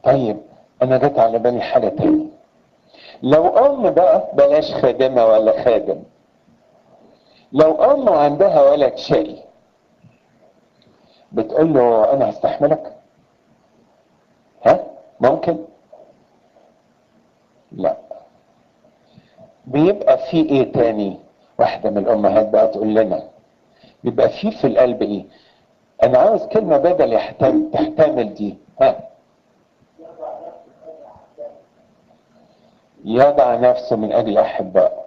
طيب انا جت على بالي حاجة تاني لو ام بقى بلاش خادمة ولا خادم لو ام عندها ولد شقي بتقول له انا هستحملك ها ممكن لا بيبقى في ايه تاني واحدة من الامهات بقى تقول لنا بيبقى في في القلب ايه انا عاوز كلمة بدل يحتمل تحتمل دي ها يضع نفسه من اجل احبائه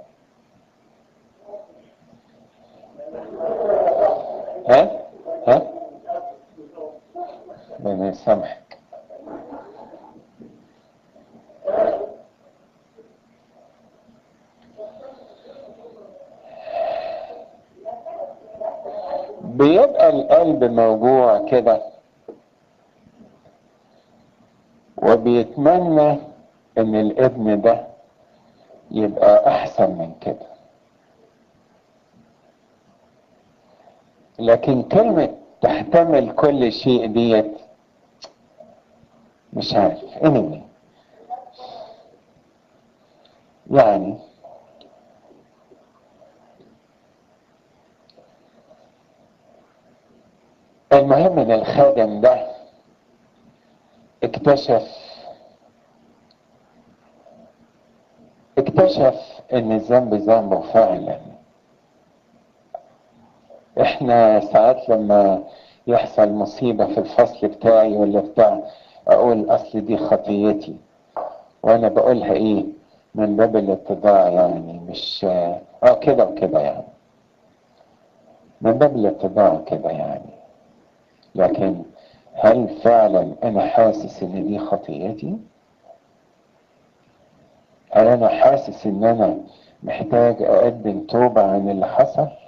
ها ها ربنا يسامحك بيبقى القلب موجوع كده وبيتمنى ان الابن ده يبقى احسن من كده لكن كلمة تحتمل كل شيء ديت مش عارف anyway يعني المهم ان الخادم ده اكتشف اكتشف ان الذنب ذنبه فعلا احنا ساعات لما يحصل مصيبة في الفصل بتاعي ولا بتاع اقول اصل دي خطيتي وانا بقولها ايه من باب الاتضاع يعني مش اه كده وكده يعني من باب الاتضاع كده يعني لكن هل فعلا انا حاسس ان دي خطيتي هل انا حاسس ان انا محتاج اقدم توبة عن اللي حصل